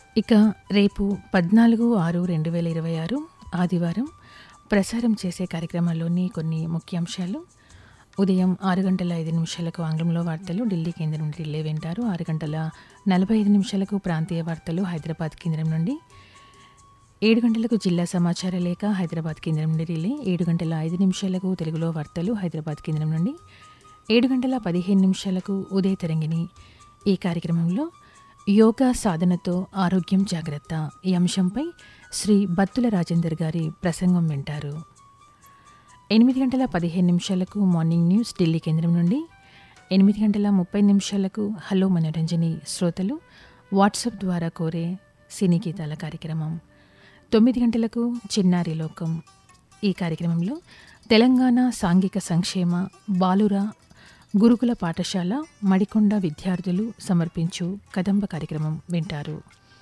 ఇక రేపు పద్నాలుగు ఆరు రెండు వేల ఇరవై ఆరు ఆదివారం ప్రసారం చేసే కార్యక్రమాల్లోని కొన్ని ముఖ్యాంశాలు ఉదయం ఆరు గంటల ఐదు నిమిషాలకు ఆంగ్లంలో వార్తలు ఢిల్లీ కేంద్రం నుండి రిలే వింటారు ఆరు గంటల నలభై ఐదు నిమిషాలకు ప్రాంతీయ వార్తలు హైదరాబాద్ కేంద్రం నుండి ఏడు గంటలకు జిల్లా సమాచార లేఖ హైదరాబాద్ కేంద్రం నుండి రిలే ఏడు గంటల ఐదు నిమిషాలకు తెలుగులో వార్తలు హైదరాబాద్ కేంద్రం నుండి ఏడు గంటల పదిహేను నిమిషాలకు ఉదయ తరంగిణి ఈ కార్యక్రమంలో యోగా సాధనతో ఆరోగ్యం జాగ్రత్త ఈ అంశంపై శ్రీ బత్తుల రాజేందర్ గారి ప్రసంగం వింటారు ఎనిమిది గంటల పదిహేను నిమిషాలకు మార్నింగ్ న్యూస్ ఢిల్లీ కేంద్రం నుండి ఎనిమిది గంటల ముప్పై నిమిషాలకు హలో మనోరంజని శ్రోతలు వాట్సాప్ ద్వారా కోరే సినీ గీతాల కార్యక్రమం తొమ్మిది గంటలకు చిన్నారి లోకం ఈ కార్యక్రమంలో తెలంగాణ సాంఘిక సంక్షేమ బాలుర గురుకుల పాఠశాల మడికొండ విద్యార్థులు సమర్పించు కదంబ కార్యక్రమం వింటారు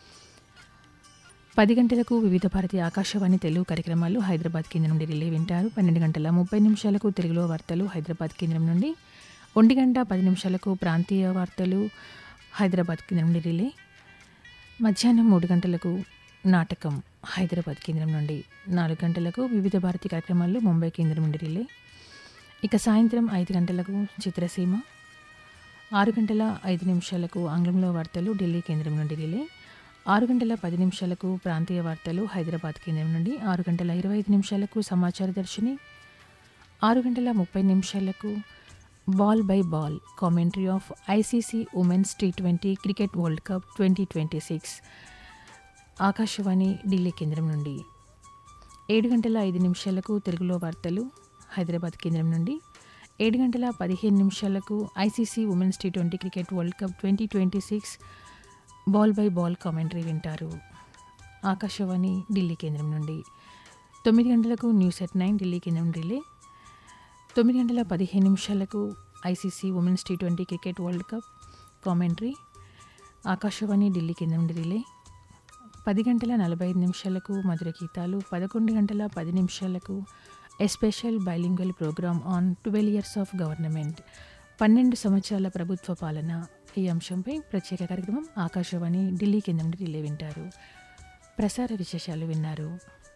పది గంటలకు వివిధ భారతి ఆకాశవాణి తెలుగు కార్యక్రమాలు హైదరాబాద్ కేంద్రం నుండి రిలే వింటారు పన్నెండు గంటల ముప్పై నిమిషాలకు తెలుగులో వార్తలు హైదరాబాద్ కేంద్రం నుండి ఒంటి గంట పది నిమిషాలకు ప్రాంతీయ వార్తలు హైదరాబాద్ కేంద్రం నుండి రిలే మధ్యాహ్నం మూడు గంటలకు నాటకం హైదరాబాద్ కేంద్రం నుండి నాలుగు గంటలకు వివిధ భారతి కార్యక్రమాలు ముంబై కేంద్రం నుండి రిలే ఇక సాయంత్రం ఐదు గంటలకు చిత్రసీమ ఆరు గంటల ఐదు నిమిషాలకు ఆంగ్లంలో వార్తలు ఢిల్లీ కేంద్రం నుండి రిలే ఆరు గంటల పది నిమిషాలకు ప్రాంతీయ వార్తలు హైదరాబాద్ కేంద్రం నుండి ఆరు గంటల ఇరవై ఐదు నిమిషాలకు సమాచార దర్శిని ఆరు గంటల ముప్పై నిమిషాలకు ball by ball commentary of ICC women's T twenty cricket world cup twenty twenty six Akashvani Delhi కేంద్రం నుండి ఏడు గంటల ఐదు నిమిషాలకు తెలుగులో వార్తలు హైదరాబాద్ కేంద్రం నుండి ఏడు గంటల పదిహేను నిమిషాలకు ICC women's T twenty cricket world cup twenty twenty six ball by ball commentary వింటారు ఆకాశవాణి ఢిల్లీ కేంద్రం నుండి తొమ్మిది గంటలకు న్యూస్ ఎట్ నైన్ ఢిల్లీ కేంద్రం రిలే తొమ్మిది గంటల పదిహేను నిమిషాలకు ICC women's T twenty cricket world cup commentary Akashvani Delhi కేంద్రం నుండి రిలే పది గంటల నలభై ఐదు నిమిషాలకు మధుర గీతాలు పదకొండు గంటల పది నిమిషాలకు a special bilingual programme on twelve years of government పన్నెండు సంవత్సరాల ప్రభుత్వ పాలన ఈ అంశంపై ప్రత్యేక కార్యక్రమం ఆకాశవాణి ఢిల్లీ కేంద్రం నుండి రిలే వింటారు ప్రసార విశేషాలు విన్నారు